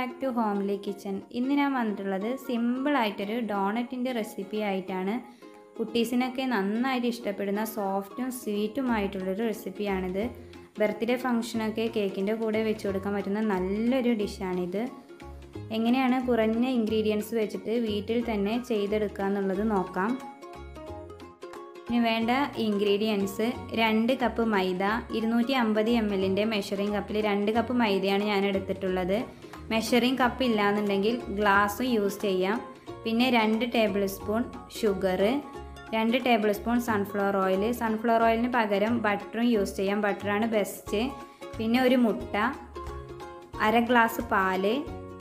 back to homely kitchen ഇന്ന് ഞാൻ വന്നിട്ടുള്ളത് സിമ്പിളായിട്ടൊരു ഡോണറ്റിൻ്റെ റെസിപ്പി ആയിട്ടാണ് കുട്ടീസിനൊക്കെ നന്നായിട്ട് ഇഷ്ടപ്പെടുന്ന സോഫ്റ്റും സ്വീറ്റുമായിട്ടുള്ളൊരു റെസിപ്പിയാണിത് ബർത്ത്ഡേ ഫംഗ്ഷനൊക്കെ കേക്കിൻ്റെ കൂടെ വെച്ച് കൊടുക്കാൻ പറ്റുന്ന നല്ലൊരു ഡിഷാണിത് എങ്ങനെയാണ് കുറഞ്ഞ ഇൻഗ്രീഡിയൻസ് വെച്ചിട്ട് വീട്ടിൽ തന്നെ ചെയ്തെടുക്കുക എന്നുള്ളത് നോക്കാം ഇനി വേണ്ട ഇൻഗ്രീഡിയൻസ് രണ്ട് കപ്പ് മൈദ ഇരുന്നൂറ്റി അമ്പത് എം എല്ലിൻ്റെ മെഷറിംഗ് കപ്പിൽ രണ്ട് കപ്പ് മൈദയാണ് ഞാൻ എടുത്തിട്ടുള്ളത് മെഷറിംഗ് കപ്പ് ഇല്ലാന്നുണ്ടെങ്കിൽ ഗ്ലാസ്സും യൂസ് ചെയ്യാം പിന്നെ രണ്ട് ടേബിൾ സ്പൂൺ ഷുഗർ രണ്ട് tablespoon sunflower oil sunflower ഓയിലിന് പകരം ബട്ടറും യൂസ് ചെയ്യാം ബട്ടറാണ് ബെസ്റ്റ് പിന്നെ ഒരു മുട്ട അര ഗ്ലാസ് പാല്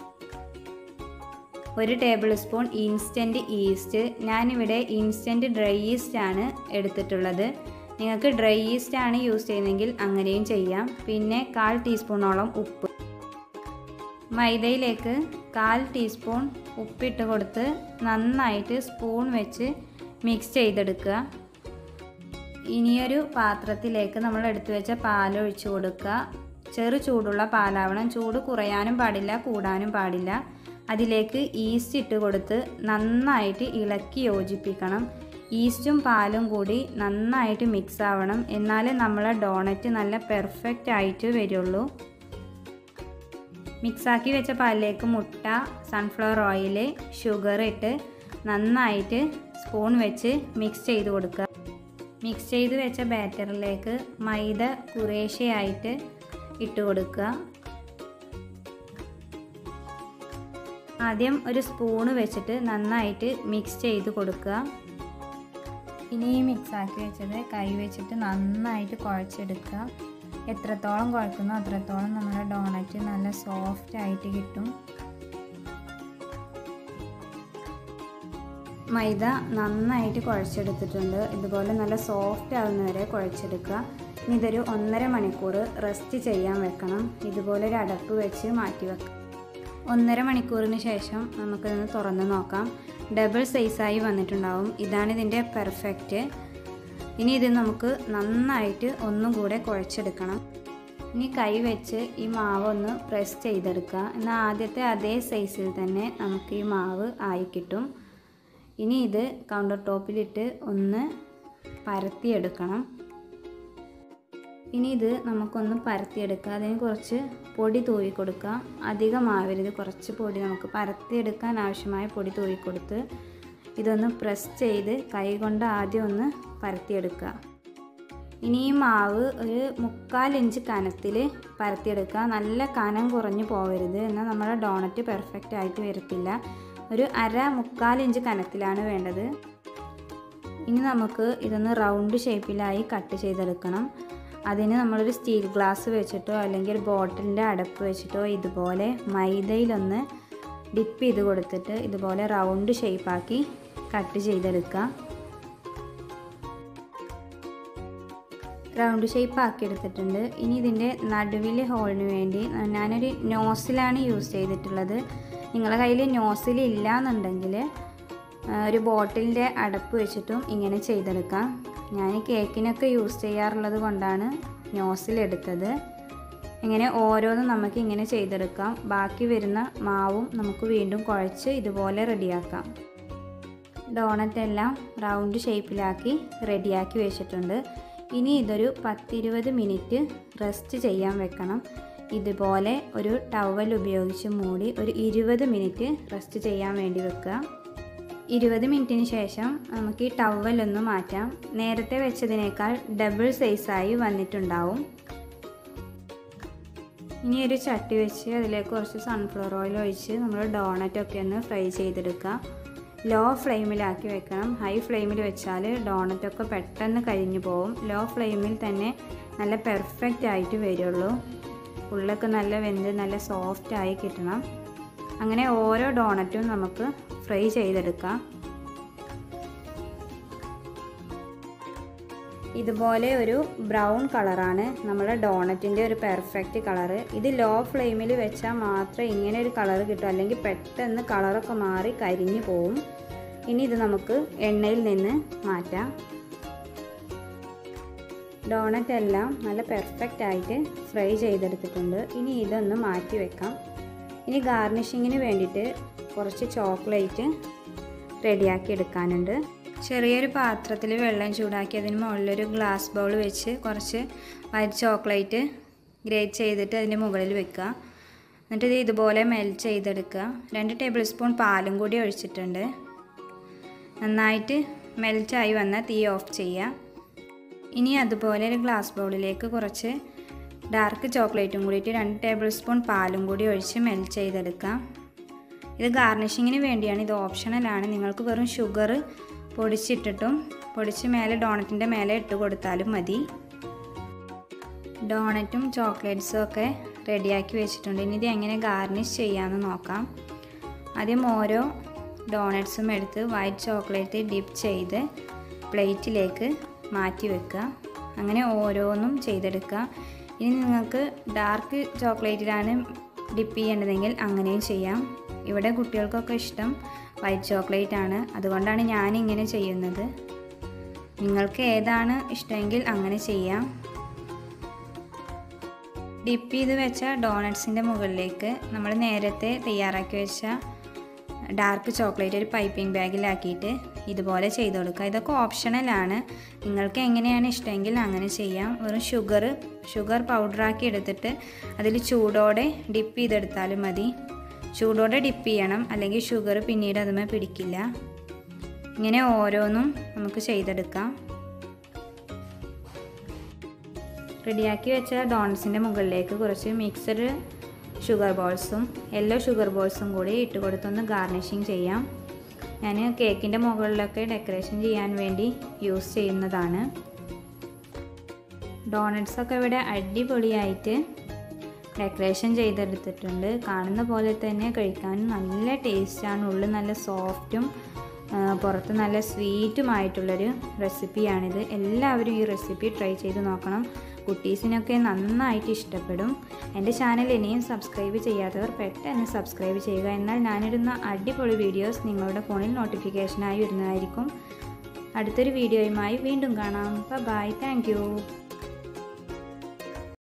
ഒരു ടേബിൾ സ്പൂൺ ഇൻസ്റ്റൻറ്റ് ഈസ്റ്റ് ഞാനിവിടെ ഇൻസ്റ്റൻറ്റ് ഡ്രൈ ഈസ്റ്റ് ആണ് എടുത്തിട്ടുള്ളത് നിങ്ങൾക്ക് ഡ്രൈ ഈസ്റ്റ് ആണ് യൂസ് ചെയ്യുന്നതെങ്കിൽ അങ്ങനെയും ചെയ്യാം പിന്നെ കാൽ ടീസ്പൂണോളം ഉപ്പ് മൈദയിലേക്ക് കാൽ ടീസ്പൂൺ ഉപ്പിട്ട് കൊടുത്ത് നന്നായിട്ട് സ്പൂൺ വെച്ച് മിക്സ് ചെയ്തെടുക്കുക ഇനിയൊരു പാത്രത്തിലേക്ക് നമ്മൾ എടുത്തു വെച്ച പാൽ ഒഴിച്ചു കൊടുക്കുക ചെറു ചൂടുള്ള പാലാവണം ചൂട് കുറയാനും പാടില്ല കൂടാനും പാടില്ല അതിലേക്ക് ഈസ്റ്റ് ഇട്ട് കൊടുത്ത് നന്നായിട്ട് ഇളക്കി യോജിപ്പിക്കണം ഈസ്റ്റും പാലും കൂടി നന്നായിട്ട് മിക്സ് ആവണം എന്നാലേ നമ്മളെ ഡോണറ്റ് നല്ല പെർഫെക്റ്റ് ആയിട്ട് വരുള്ളൂ മിക്സാക്കി വെച്ച പാലിലേക്ക് മുട്ട സൺഫ്ലവർ ഓയിൽ ഷുഗർ ഇട്ട് നന്നായിട്ട് സ്പൂൺ വെച്ച് മിക്സ് ചെയ്ത് കൊടുക്കുക മിക്സ് ചെയ്ത് വെച്ച ബാറ്ററിലേക്ക് മൈദ കുറേശ്ശെയായിട്ട് ഇട്ട് കൊടുക്കുക ആദ്യം ഒരു സ്പൂണ് വെച്ചിട്ട് നന്നായിട്ട് മിക്സ് ചെയ്ത് കൊടുക്കുക ഇനി ഈ മിക്സ് ആക്കി വെച്ചത് കൈ വെച്ചിട്ട് നന്നായിട്ട് കുഴച്ചെടുക്കുക എത്രത്തോളം കുഴക്കുന്നോ അത്രത്തോളം നമ്മുടെ ഡോണറ്റ് നല്ല സോഫ്റ്റ് ആയിട്ട് കിട്ടും മൈദ നന്നായിട്ട് കുഴച്ചെടുത്തിട്ടുണ്ട് ഇതുപോലെ നല്ല സോഫ്റ്റ് ആവുന്നവരെ കുഴച്ചെടുക്കുക ഇനി ഇതൊരു ഒന്നര മണിക്കൂർ റെസ്റ്റ് ചെയ്യാൻ വെക്കണം ഇതുപോലെ ഒരു അടപ്പ് വെച്ച് മാറ്റി വെക്കാം ഒന്നര മണിക്കൂറിന് ശേഷം നമുക്കിതൊന്ന് തുറന്ന് നോക്കാം ഡബിൾ സൈസായി വന്നിട്ടുണ്ടാവും ഇതാണ് ഇതിൻ്റെ പെർഫെക്റ്റ് ഇനി ഇത് നമുക്ക് നന്നായിട്ട് ഒന്നും കൂടെ കുഴച്ചെടുക്കണം ഇനി കൈ വെച്ച് ഈ മാവ് ഒന്ന് പ്രസ് ചെയ്തെടുക്കുക എന്നാൽ ആദ്യത്തെ അതേ സൈസിൽ തന്നെ നമുക്ക് ഈ മാവ് ആയി കിട്ടും ഇനി ഇത് കൗണ്ടർ ടോപ്പിലിട്ട് ഒന്ന് പരത്തിയെടുക്കണം ഇനി ഇത് നമുക്കൊന്ന് പരത്തിയെടുക്കുക അതിന് കുറച്ച് പൊടി തൂവി കൊടുക്കുക അധികമാവരുത് കുറച്ച് പൊടി നമുക്ക് പരത്തിയെടുക്കാൻ ആവശ്യമായ പൊടി തൂവി കൊടുത്ത് ഇതൊന്ന് പ്രസ് ചെയ്ത് കൈ കൊണ്ട് ആദ്യം ഒന്ന് പരത്തിയെടുക്കുക ഇനി ഈ മാവ് ഒരു മുക്കാൽ ഇഞ്ച് കനത്തിൽ പരത്തിയെടുക്കുക നല്ല കനം കുറഞ്ഞു പോകരുത് എന്നാൽ നമ്മുടെ ഡോണറ്റ് പെർഫെക്റ്റ് ആയിട്ട് വരത്തില്ല ഒരു അര മുക്കാൽ ഇഞ്ച് കനത്തിലാണ് വേണ്ടത് ഇനി നമുക്ക് ഇതൊന്ന് റൗണ്ട് ഷേപ്പിലായി കട്ട് ചെയ്തെടുക്കണം അതിന് നമ്മളൊരു സ്റ്റീൽ ഗ്ലാസ് വെച്ചിട്ടോ അല്ലെങ്കിൽ ഒരു ബോട്ടിലിൻ്റെ അടപ്പ് വെച്ചിട്ടോ ഇതുപോലെ മൈദയിലൊന്ന് ഡിപ്പ് ചെയ്ത് കൊടുത്തിട്ട് ഇതുപോലെ റൗണ്ട് ഷേപ്പാക്കി കട്ട് ചെയ്തെടുക്കുക റൗണ്ട് ഷേപ്പ് ആക്കി എടുത്തിട്ടുണ്ട് ഇനി ഇതിൻ്റെ നടുവിലെ ഹോളിന് വേണ്ടി ഞാനൊരു നോസിലാണ് യൂസ് ചെയ്തിട്ടുള്ളത് നിങ്ങളുടെ കയ്യിൽ നോസിൽ ഇല്ല എന്നുണ്ടെങ്കിൽ ഒരു ബോട്ടിലിൻ്റെ അടപ്പ് വെച്ചിട്ടും ഇങ്ങനെ ചെയ്തെടുക്കാം ഞാൻ കേക്കിനൊക്കെ യൂസ് ചെയ്യാറുള്ളത് കൊണ്ടാണ് നോസിലെടുത്തത് ഇങ്ങനെ ഓരോന്നും നമുക്ക് ഇങ്ങനെ ചെയ്തെടുക്കാം ബാക്കി വരുന്ന മാവും നമുക്ക് വീണ്ടും കുഴച്ച് ഇതുപോലെ റെഡിയാക്കാം ഡോണറ്റ് എല്ലാം റൗണ്ട് ഷേപ്പിലാക്കി റെഡിയാക്കി വെച്ചിട്ടുണ്ട് ഇനി ഇതൊരു പത്തിരുപത് മിനിറ്റ് റെസ്റ്റ് ചെയ്യാൻ വെക്കണം ഇതുപോലെ ഒരു ടവൽ ഉപയോഗിച്ച് മൂടി ഒരു ഇരുപത് മിനിറ്റ് റെസ്റ്റ് ചെയ്യാൻ വേണ്ടി വെക്കുക ഇരുപത് മിനിറ്റിന് ശേഷം നമുക്ക് ഈ ടവലൊന്ന് മാറ്റാം നേരത്തെ വെച്ചതിനേക്കാൾ ഡബിൾ സൈസായി വന്നിട്ടുണ്ടാവും ഇനി ഒരു ചട്ടി വെച്ച് അതിലേക്ക് കുറച്ച് സൺഫ്ലവർ ഓയിൽ ഒഴിച്ച് നമ്മൾ ഡോണറ്റൊക്കെ ഒന്ന് ഫ്രൈ ചെയ്തെടുക്കുക ലോ ഫ്ലെയിമിലാക്കി വെക്കണം ഹൈ ഫ്ലെയിമിൽ വെച്ചാൽ ഡോണറ്റൊക്കെ പെട്ടെന്ന് കരിഞ്ഞു പോകും ലോ ഫ്ലെയിമിൽ തന്നെ നല്ല പെർഫെക്റ്റ് ആയിട്ട് വരുള്ളൂ ഉള്ളൊക്കെ നല്ല വെന്ത് നല്ല സോഫ്റ്റ് ആയി കിട്ടണം അങ്ങനെ ഓരോ ഡോണറ്റും നമുക്ക് ഫ്രൈ ചെയ്തെടുക്കാം ഇതുപോലെ ഒരു ബ്രൗൺ കളറാണ് നമ്മുടെ ഡോണറ്റിൻ്റെ ഒരു പെർഫെക്റ്റ് കളറ് ഇത് ലോ ഫ്ലെയിമിൽ വെച്ചാൽ മാത്രമേ ഇങ്ങനെ ഒരു കളർ കിട്ടൂ അല്ലെങ്കിൽ പെട്ടെന്ന് കളറൊക്കെ മാറി കരിഞ്ഞു പോവും ഇനി ഇത് നമുക്ക് എണ്ണയിൽ നിന്ന് മാറ്റാം ഡോണറ്റ് എല്ലാം നല്ല പെർഫെക്റ്റ് ആയിട്ട് ഫ്രൈ ചെയ്തെടുത്തിട്ടുണ്ട് ഇനി ഇതൊന്ന് മാറ്റി വെക്കാം ഇനി ഗാർണിഷിങ്ങിന് വേണ്ടിയിട്ട് കുറച്ച് ചോക്ലേറ്റ് റെഡിയാക്കി എടുക്കാനുണ്ട് ചെറിയൊരു പാത്രത്തിൽ വെള്ളം ചൂടാക്കി അതിന് മുകളിലൊരു ഗ്ലാസ് ബൗൾ വെച്ച് കുറച്ച് വൈറ്റ് ചോക്ലേറ്റ് ഗ്രേറ്റ് ചെയ്തിട്ട് അതിൻ്റെ മുകളിൽ വെക്കുക എന്നിട്ട് ഇത് ഇതുപോലെ മെൽറ്റ് ചെയ്തെടുക്കുക രണ്ട് ടേബിൾ സ്പൂൺ പാലും കൂടി ഒഴിച്ചിട്ടുണ്ട് നന്നായിട്ട് മെൽറ്റായി വന്നാൽ തീ ഓഫ് ചെയ്യുക ഇനി അതുപോലെ ഒരു ഗ്ലാസ് ബൗളിലേക്ക് കുറച്ച് ഡാർക്ക് ചോക്ലേറ്റും കൂടിയിട്ട് രണ്ട് ടേബിൾ സ്പൂൺ പാലും കൂടി ഒഴിച്ച് മെൽറ്റ് ചെയ്തെടുക്കാം ഇത് ഗാർണിഷിങ്ങിന് വേണ്ടിയാണ് ഇത് ഓപ്ഷണലാണ് നിങ്ങൾക്ക് വെറും ഷുഗർ പൊടിച്ചിട്ടിട്ടും പൊടിച്ച് മേലെ ഡോണറ്റിൻ്റെ മേലെ ഇട്ട് കൊടുത്താലും മതി ഡോണറ്റും ചോക്ലേറ്റ്സും ഒക്കെ റെഡിയാക്കി വെച്ചിട്ടുണ്ട് ഇനി ഇത് എങ്ങനെ ഗാർണിഷ് ചെയ്യാമെന്ന് നോക്കാം ആദ്യം ഓരോ ഡോണറ്റ്സും എടുത്ത് വൈറ്റ് ചോക്ലേറ്റ് ഡിപ്പ് ചെയ്ത് പ്ലേറ്റിലേക്ക് മാറ്റി വെക്കുക അങ്ങനെ ഓരോന്നും ചെയ്തെടുക്കുക ഇനി നിങ്ങൾക്ക് ഡാർക്ക് ചോക്ലേറ്റിലാണ് ഡിപ്പ് ചെയ്യേണ്ടതെങ്കിൽ അങ്ങനെയും ചെയ്യാം ഇവിടെ കുട്ടികൾക്കൊക്കെ ഇഷ്ടം വൈറ്റ് ചോക്ലേറ്റ് ആണ് അതുകൊണ്ടാണ് ഞാൻ ഇങ്ങനെ ചെയ്യുന്നത് നിങ്ങൾക്ക് ഏതാണ് ഇഷ്ടമെങ്കിൽ അങ്ങനെ ചെയ്യാം ഡിപ്പ് ചെയ്ത് വെച്ച ഡോണറ്റ്സിൻ്റെ മുകളിലേക്ക് നമ്മൾ നേരത്തെ തയ്യാറാക്കി വെച്ച ഡാർക്ക് ചോക്ലേറ്റ് ഒരു പൈപ്പിംഗ് ബാഗിലാക്കിയിട്ട് ഇതുപോലെ ചെയ്ത് കൊടുക്കുക ഇതൊക്കെ ഓപ്ഷണലാണ് നിങ്ങൾക്ക് എങ്ങനെയാണ് ഇഷ്ടമെങ്കിൽ അങ്ങനെ ചെയ്യാം വെറും ഷുഗർ ഷുഗർ പൗഡറാക്കി എടുത്തിട്ട് അതിൽ ചൂടോടെ ഡിപ്പ് ചെയ്തെടുത്താലും മതി ചൂടോടെ ഡിപ്പ് ചെയ്യണം അല്ലെങ്കിൽ ഷുഗർ പിന്നീട് അതുമേ പിടിക്കില്ല ഇങ്ങനെ ഓരോന്നും നമുക്ക് ചെയ്തെടുക്കാം റെഡിയാക്കി വെച്ച ഡോൺസിൻ്റെ മുകളിലേക്ക് കുറച്ച് മിക്സഡ് ഷുഗർ ബോൾസും യെല്ലോ ഷുഗർ ബോൾസും കൂടി ഇട്ട് കൊടുത്തൊന്ന് ഗാർണിഷിങ് ചെയ്യാം ഞാൻ കേക്കിൻ്റെ മുകളിലൊക്കെ ഡെക്കറേഷൻ ചെയ്യാൻ വേണ്ടി യൂസ് ചെയ്യുന്നതാണ് ഡോണറ്റ്സൊക്കെ ഇവിടെ അടിപൊളിയായിട്ട് ഡെക്കറേഷൻ ചെയ്തെടുത്തിട്ടുണ്ട് കാണുന്ന പോലെ തന്നെ കഴിക്കാൻ നല്ല ടേസ്റ്റാണ് ഉള്ളിൽ നല്ല സോഫ്റ്റും പുറത്ത് നല്ല സ്വീറ്റുമായിട്ടുള്ളൊരു റെസിപ്പിയാണിത് എല്ലാവരും ഈ റെസിപ്പി ട്രൈ ചെയ്ത് നോക്കണം കുട്ടീസിനൊക്കെ നന്നായിട്ട് ഇഷ്ടപ്പെടും എൻ്റെ ചാനൽ ഇനിയും സബ്സ്ക്രൈബ് ചെയ്യാത്തവർ പെട്ടെന്ന് സബ്സ്ക്രൈബ് ചെയ്യുക എന്നാൽ ഞാനിടുന്ന അടിപൊളി വീഡിയോസ് നിങ്ങളുടെ ഫോണിൽ നോട്ടിഫിക്കേഷനായി വരുന്നതായിരിക്കും അടുത്തൊരു വീഡിയോയുമായി വീണ്ടും കാണാം ബൈ താങ്ക്